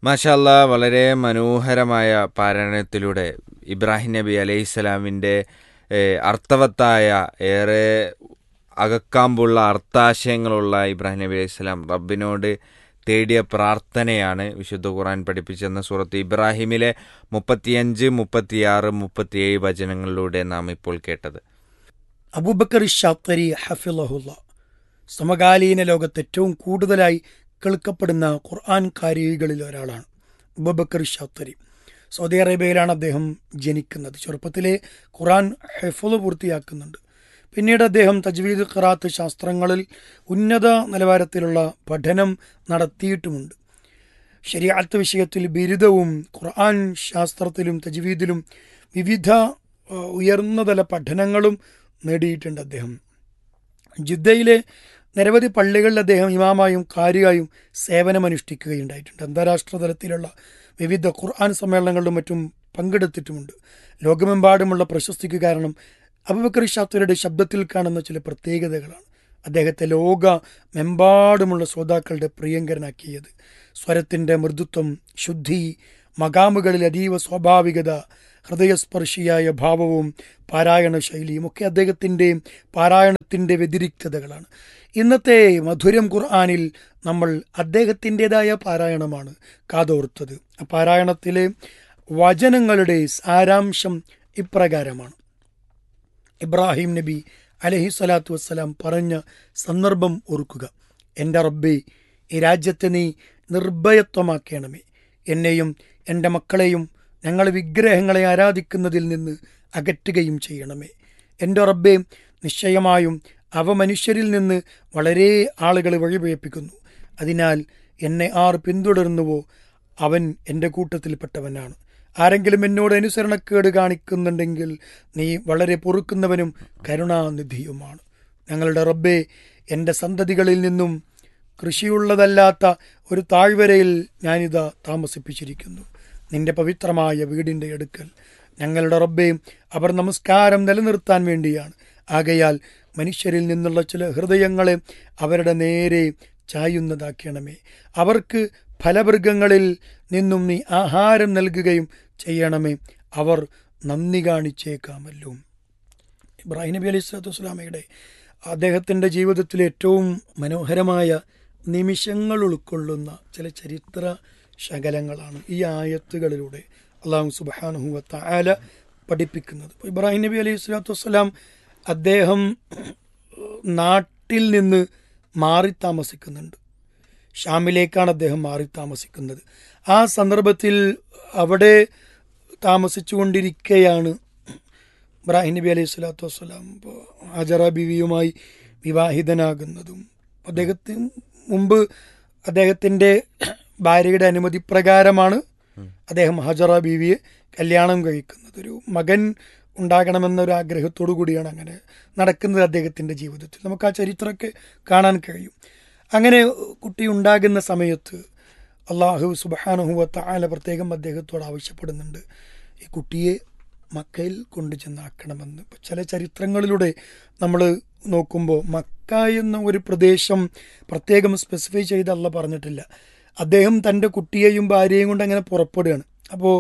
മാഷല്ല വളരെ മനോഹരമായ പാരായണത്തിലൂടെ ഇബ്രാഹിം നബി അലൈഹിസ്സലാമിൻ്റെ അർത്ഥവത്തായ ഏറെ അകക്കാമ്പുള്ള അർത്ഥാശയങ്ങളുള്ള ഇബ്രാഹിം നബി അലൈഹി സ്വലാം റബ്ബിനോട് തേടിയ പ്രാർത്ഥനയാണ് വിശുദ്ധ ഖുർആൻ പഠിപ്പിച്ചെന്ന സൂറത്ത് ഇബ്രാഹിമിലെ മുപ്പത്തിയഞ്ച് മുപ്പത്തിയാറ് മുപ്പത്തിയേഴ് വചനങ്ങളിലൂടെ നാം ഇപ്പോൾ കേട്ടത് അബൂബക്കർ ഷാത്തരി ഹഫിളഹുല്ല സമകാലീന ലോകത്ത് ഏറ്റവും കൂടുതലായി കേൾക്കപ്പെടുന്ന ഖുർആൻ കാരികളിൽ ഒരാളാണ് അബൂബക്കർ ഷാത്തരി സൗദി അറേബ്യയിലാണ് അദ്ദേഹം ജനിക്കുന്നത് ചെറുപ്പത്തിലെ ഖുർആൻ ഹെഫുള് പൂർത്തിയാക്കുന്നുണ്ട് പിന്നീട് അദ്ദേഹം തജ്വീദ് ഖറാത്ത് ശാസ്ത്രങ്ങളിൽ ഉന്നത നിലവാരത്തിലുള്ള പഠനം നടത്തിയിട്ടുമുണ്ട് ശരിയാത്ത വിഷയത്തിൽ ബിരുദവും ഖുർആൻ ശാസ്ത്രത്തിലും തജ്വീദിലും വിവിധ ഏഹ്, ഉയർന്നതല പഠനങ്ങളും നേടിയിട്ടുണ്ട് അദ്ദേഹം ജിദ്ദയിലെ നിരവധി പള്ളികളിൽ അദ്ദേഹം ഇമാമായും കാരിയായും സേവനമനുഷ്ഠിക്കുകയുണ്ടായിട്ടുണ്ട് അന്താരാഷ്ട്ര തലത്തിലുള്ള വിവിധ ഖുർആൻ സമ്മേളനങ്ങളിലും മറ്റും പങ്കെടുത്തിട്ടുമുണ്ട് ലോകമെമ്പാടുമുള്ള പ്രശസ്തിക്ക് കാരണം അബുബക്കർ ഷാത്തുരുടെ ശബ്ദത്തിൽ കാണുന്ന ചില പ്രത്യേകതകളാണ് അദ്ദേഹത്തെ ലോകമെമ്പാടുമുള്ള ശ്രോതാക്കളുടെ പ്രിയങ്കരനാക്കിയത് സ്വരത്തിൻ്റെ മൃദുത്വം ശുദ്ധി മകാമുകളിൽ അതീവ സ്വാഭാവികത ഹൃദയസ്പർശിയായ ഭാവവും പാരായണ ശൈലിയും ഒക്കെ അദ്ദേഹത്തിൻ്റെ പാരായണത്തിൻ്റെ വ്യതിരിക്തതകളാണ് ഇന്നത്തെ മധുരം ഖുർആാനിൽ നമ്മൾ അദ്ദേഹത്തിൻ്റെതായ പാരായണമാണ് കാതോർത്തത് ആ പാരായണത്തിലെ വചനങ്ങളുടെ സാരാംശം ഇപ്രകാരമാണ് ഇബ്രാഹിം നബി അലഹി സ്വലാത്തു വസ്സലാം പറഞ്ഞ സന്ദർഭം ഓർക്കുക എൻ്റെ റബ്ബേ ഈ രാജ്യത്തെ നീ നിർഭയത്വമാക്കണമേ എന്നെയും എൻ്റെ മക്കളെയും ഞങ്ങൾ വിഗ്രഹങ്ങളെ ആരാധിക്കുന്നതിൽ നിന്ന് അകറ്റുകയും ചെയ്യണമേ എൻ്റെ റബ്ബേ നിശ്ചയമായും അവ മനുഷ്യരിൽ നിന്ന് വളരെ ആളുകളെ വഴിപഴപ്പിക്കുന്നു അതിനാൽ എന്നെ ആർ പിന്തുടരുന്നുവോ അവൻ എൻ്റെ കൂട്ടത്തിൽപ്പെട്ടവനാണ് ആരെങ്കിലും എന്നോട് അനുസരണക്കേട് കാണിക്കുന്നുണ്ടെങ്കിൽ നീ വളരെ പൊറുക്കുന്നവനും കരുണാനിധിയുമാണ് ഞങ്ങളുടെ റബ്ബെ എൻ്റെ സന്തതികളിൽ നിന്നും കൃഷിയുള്ളതല്ലാത്ത ഒരു താഴ്വരയിൽ ഞാനിതാ താമസിപ്പിച്ചിരിക്കുന്നു നിന്റെ പവിത്രമായ വീടിൻ്റെ അടുക്കൽ ഞങ്ങളുടെ റബ്ബെ അവർ നമസ്കാരം നിലനിർത്താൻ വേണ്ടിയാണ് ആകയാൽ മനുഷ്യരിൽ നിന്നുള്ള ചില ഹൃദയങ്ങളെ അവരുടെ നേരെ ചായുന്നതാക്കണമേ അവർക്ക് ഫലമൃഗങ്ങളിൽ നിന്നും നീ ആഹാരം നൽകുകയും ചെയ്യണമേ അവർ നന്ദി കാണിച്ചേക്കാമല്ലോ ഇബ്രാഹിം നബി അലൈഹി സ്വലാത്തു വസ്സലാമയുടെ അദ്ദേഹത്തിൻ്റെ ജീവിതത്തിലെ ഏറ്റവും മനോഹരമായ നിമിഷങ്ങൾ ഉൾക്കൊള്ളുന്ന ചില ചരിത്ര ശകലങ്ങളാണ് ഈ ആയത്തുകളിലൂടെ അള്ളാഹു സുബാനുഹുവത്ത ആല പഠിപ്പിക്കുന്നത് ഇപ്പോൾ ഇബ്രാഹിം നബി അലൈഹി സ്വലാത്തു വസ്സലാം അദ്ദേഹം നാട്ടിൽ നിന്ന് മാറി താമസിക്കുന്നുണ്ട് ഷാമിലേക്കാണ് അദ്ദേഹം മാറി താമസിക്കുന്നത് ആ സന്ദർഭത്തിൽ അവിടെ താമസിച്ചുകൊണ്ടിരിക്കെയാണ് ഇബ്രാഹിം നബി അലൈഹി സ്വലാത്തു വസ്സലാം ഇപ്പോൾ ഹജറ ബിവിയുമായി വിവാഹിതനാകുന്നതും അദ്ദേഹത്തിന് മുമ്പ് അദ്ദേഹത്തിൻ്റെ ഭാര്യയുടെ അനുമതി പ്രകാരമാണ് അദ്ദേഹം ഹജറ ബീവിയെ കല്യാണം കഴിക്കുന്നത് ഒരു മകൻ ഉണ്ടാകണമെന്നൊരു ആഗ്രഹത്തോടു കൂടിയാണ് അങ്ങനെ നടക്കുന്നത് അദ്ദേഹത്തിൻ്റെ ജീവിതത്തിൽ നമുക്ക് ആ ചരിത്രമൊക്കെ കാണാൻ കഴിയും അങ്ങനെ കുട്ടി ഉണ്ടാകുന്ന സമയത്ത് അള്ളാഹു സുബാനുഹുവത്ത ആല പ്രത്യേകം അദ്ദേഹത്തോട് ആവശ്യപ്പെടുന്നുണ്ട് ഈ കുട്ടിയെ മക്കയിൽ കൊണ്ടു ചെന്നാക്കണമെന്ന് ഇപ്പൊ ചില ചരിത്രങ്ങളിലൂടെ നമ്മൾ നോക്കുമ്പോൾ മക്ക എന്ന ഒരു പ്രദേശം പ്രത്യേകം സ്പെസിഫൈ ചെയ്ത് അല്ല പറഞ്ഞിട്ടില്ല അദ്ദേഹം തൻ്റെ കുട്ടിയെയും ഭാര്യയെയും കൊണ്ട് അങ്ങനെ പുറപ്പെടുകയാണ് അപ്പോൾ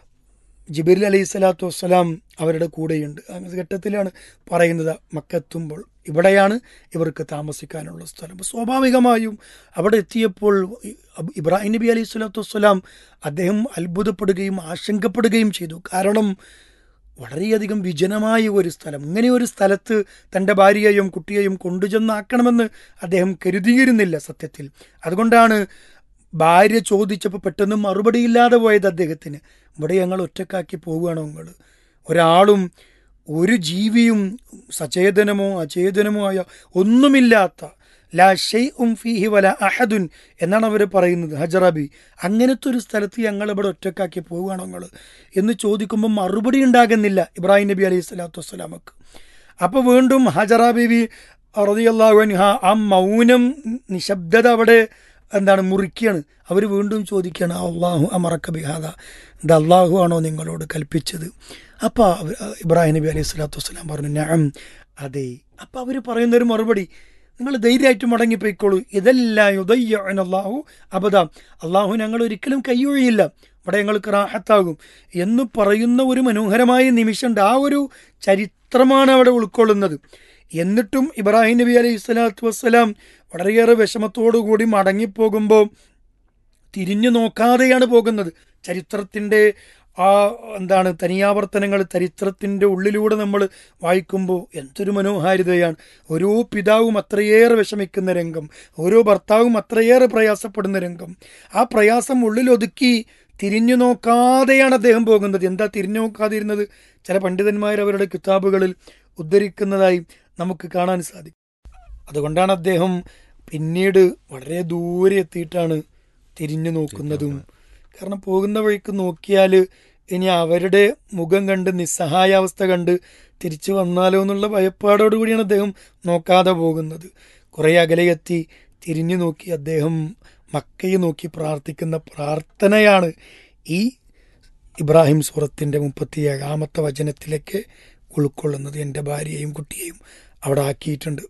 ജിബിർ അലൈഹി സ്വലാത്തു വസ്സലാം അവരുടെ കൂടെയുണ്ട് ആ ഘട്ടത്തിലാണ് പറയുന്നത് മക്കെത്തുമ്പോൾ ഇവിടെയാണ് ഇവർക്ക് താമസിക്കാനുള്ള സ്ഥലം അപ്പോൾ സ്വാഭാവികമായും അവിടെ എത്തിയപ്പോൾ ഇബ്രാഹിം നബി അലൈഹി സ്വലാത്തു വസ്സലാം അദ്ദേഹം അത്ഭുതപ്പെടുകയും ആശങ്കപ്പെടുകയും ചെയ്തു കാരണം വളരെയധികം വിജനമായ ഒരു സ്ഥലം ഇങ്ങനെ ഒരു സ്ഥലത്ത് തൻ്റെ ഭാര്യയെയും കുട്ടിയെയും കൊണ്ടുചെന്നാക്കണമെന്ന് അദ്ദേഹം കരുതിയിരുന്നില്ല സത്യത്തിൽ അതുകൊണ്ടാണ് ഭാര്യ ചോദിച്ചപ്പോൾ പെട്ടെന്ന് മറുപടിയില്ലാതെ പോയത് അദ്ദേഹത്തിന് ഇവിടെ ഞങ്ങൾ ഒറ്റക്കാക്കി പോവുകയാണോ നിങ്ങൾ ഒരാളും ഒരു ജീവിയും സചേതനമോ അചേതനമോ ആയ ഒന്നുമില്ലാത്ത ലാ ഷെയ് ഉം ഫീഹി വല അഹദുൻ എന്നാണ് അവർ പറയുന്നത് ഹജറബി അങ്ങനത്തെ ഒരു സ്ഥലത്ത് ഞങ്ങൾ ഇവിടെ ഒറ്റക്കാക്കി പോവുകയാണോ നിങ്ങൾ എന്ന് ചോദിക്കുമ്പോൾ മറുപടി ഉണ്ടാകുന്നില്ല ഇബ്രാഹിം നബി അലൈഹി സ്വലാത്തു വസ്സലാമക്ക് അപ്പോൾ വീണ്ടും ഹജറ ബീവി റളിയല്ലാഹു അൻഹ ആ മൗനം നിശബ്ദത അവിടെ എന്താണ് മുറിക്കുകയാണ് അവർ വീണ്ടും ചോദിക്കുകയാണ് അള്ളാഹു അമറക്ക ബിഹാദ ഇത് അള്ളാഹു ആണോ നിങ്ങളോട് കൽപ്പിച്ചത് അപ്പോൾ ഇബ്രാഹിം നബി അലൈഹി സ്വലാത്തു വസ്സലാം പറഞ്ഞു ഞാൻ അതെ അപ്പോൾ അവർ പറയുന്നൊരു മറുപടി നിങ്ങൾ ധൈര്യമായിട്ട് മടങ്ങിപ്പോയിക്കോളൂ ഇതെല്ലാം ഉദയ്യാഹു അബദ അള്ളാഹു ഞങ്ങൾ ഒരിക്കലും കൈയൊഴിയില്ല ഇവിടെ ഞങ്ങൾക്ക് റാഹത്താകും എന്ന് പറയുന്ന ഒരു മനോഹരമായ നിമിഷമുണ്ട് ആ ഒരു ചരിത്രമാണ് അവിടെ ഉൾക്കൊള്ളുന്നത് എന്നിട്ടും ഇബ്രാഹിം നബി അലൈഹി സ്വലാത്തു വസ്സലാം വളരെയേറെ വിഷമത്തോടു കൂടി മടങ്ങിപ്പോകുമ്പോൾ തിരിഞ്ഞു നോക്കാതെയാണ് പോകുന്നത് ചരിത്രത്തിൻ്റെ ആ എന്താണ് തനിയാവർത്തനങ്ങൾ ചരിത്രത്തിൻ്റെ ഉള്ളിലൂടെ നമ്മൾ വായിക്കുമ്പോൾ എന്തൊരു മനോഹാരിതയാണ് ഓരോ പിതാവും അത്രയേറെ വിഷമിക്കുന്ന രംഗം ഓരോ ഭർത്താവും അത്രയേറെ പ്രയാസപ്പെടുന്ന രംഗം ആ പ്രയാസം ഉള്ളിലൊതുക്കി തിരിഞ്ഞു നോക്കാതെയാണ് അദ്ദേഹം പോകുന്നത് എന്താ തിരിഞ്ഞു നോക്കാതിരുന്നത് ചില പണ്ഡിതന്മാർ അവരുടെ കിതാബുകളിൽ ഉദ്ധരിക്കുന്നതായി നമുക്ക് കാണാൻ സാധിക്കും അതുകൊണ്ടാണ് അദ്ദേഹം പിന്നീട് വളരെ ദൂരെ എത്തിയിട്ടാണ് തിരിഞ്ഞു നോക്കുന്നതും കാരണം പോകുന്ന വഴിക്ക് നോക്കിയാൽ ഇനി അവരുടെ മുഖം കണ്ട് നിസ്സഹായാവസ്ഥ കണ്ട് തിരിച്ചു വന്നാലോ എന്നുള്ള ഭയപ്പാടോടു കൂടിയാണ് അദ്ദേഹം നോക്കാതെ പോകുന്നത് കുറേ അകലെയെത്തി തിരിഞ്ഞു നോക്കി അദ്ദേഹം മക്കയെ നോക്കി പ്രാർത്ഥിക്കുന്ന പ്രാർത്ഥനയാണ് ഈ ഇബ്രാഹിം സൂറത്തിൻ്റെ മുപ്പത്തി ഏഴാമത്തെ വചനത്തിലേക്ക് ഉൾക്കൊള്ളുന്നത് എൻ്റെ ഭാര്യയെയും കുട്ടിയെയും അവിടെ ആക്കിയിട്ടുണ്ട്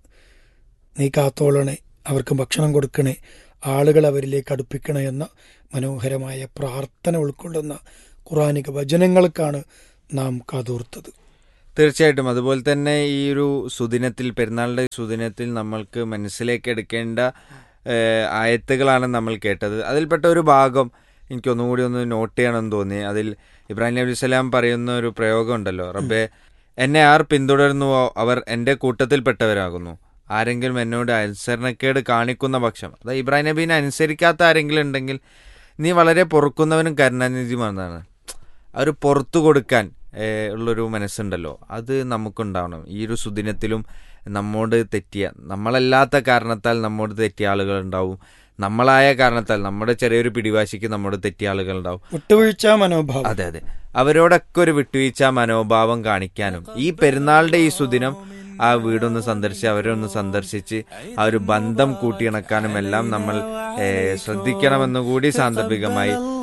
നീ കാത്തോളണേ അവർക്ക് ഭക്ഷണം കൊടുക്കണേ ആളുകൾ അവരിലേക്ക് അടുപ്പിക്കണേ എന്ന മനോഹരമായ പ്രാർത്ഥന ഉൾക്കൊള്ളുന്ന ഖുറാനിക വചനങ്ങൾക്കാണ് നാം കാതോർത്തത് തീർച്ചയായിട്ടും അതുപോലെ തന്നെ ഈ ഒരു സുദിനത്തിൽ പെരുന്നാളിന്റെ സുദിനത്തിൽ നമ്മൾക്ക് മനസ്സിലേക്ക് എടുക്കേണ്ട ഏഹ്, ആയത്തുകളാണ് നമ്മൾ കേട്ടത് അതിൽപ്പെട്ട ഒരു ഭാഗം എനിക്ക് ഒന്നുകൂടി ഒന്ന് നോട്ട് ചെയ്യണമെന്ന് തോന്നി അതിൽ ഇബ്രാഹിം നബി സ്വലാം പറയുന്ന ഒരു പ്രയോഗം ഉണ്ടല്ലോ റബ്ബെ എന്നെ ആർ പിന്തുടരുന്നുവോ അവർ എൻ്റെ കൂട്ടത്തിൽപ്പെട്ടവരാകുന്നു ആരെങ്കിലും എന്നോട് അനുസരണക്കേട് കാണിക്കുന്ന പക്ഷം അതായത് ഇബ്രാഹിം നബീനെ അനുസരിക്കാത്ത ആരെങ്കിലും ഉണ്ടെങ്കിൽ നീ വളരെ പൊറുക്കുന്നവനും കരുണാനിധിയുമാണ് ആ ഒരു പുറത്തു കൊടുക്കാൻ ഏഹ്, ഉള്ളൊരു മനസ്സുണ്ടല്ലോ അത് നമുക്കുണ്ടാവണം ഈ ഒരു സുദിനത്തിലും നമ്മോട് തെറ്റിയ നമ്മളല്ലാത്ത കാരണത്താൽ നമ്മോട് തെറ്റിയ ആളുകൾ ഉണ്ടാവും നമ്മളായ കാരണത്താൽ നമ്മുടെ ചെറിയൊരു പിടിവാശിക്ക് നമ്മോട് തെറ്റിയ ആളുകൾ ഉണ്ടാവും വിട്ടുവീഴ്ച മനോഭാവം അതെ അതെ അവരോടൊക്കെ ഒരു വിട്ടുവീഴ്ച മനോഭാവം കാണിക്കാനും ഈ പെരുന്നാളിന്റെ ഈ സുദിനം ആ വീടൊന്ന് സന്ദർശിച്ച് അവരെ ഒന്ന് സന്ദർശിച്ച് ആ ഒരു ബന്ധം കൂട്ടിയിണക്കാനും എല്ലാം നമ്മൾ ഏഹ്, ശ്രദ്ധിക്കണമെന്ന് കൂടി സാന്ദർഭികമായി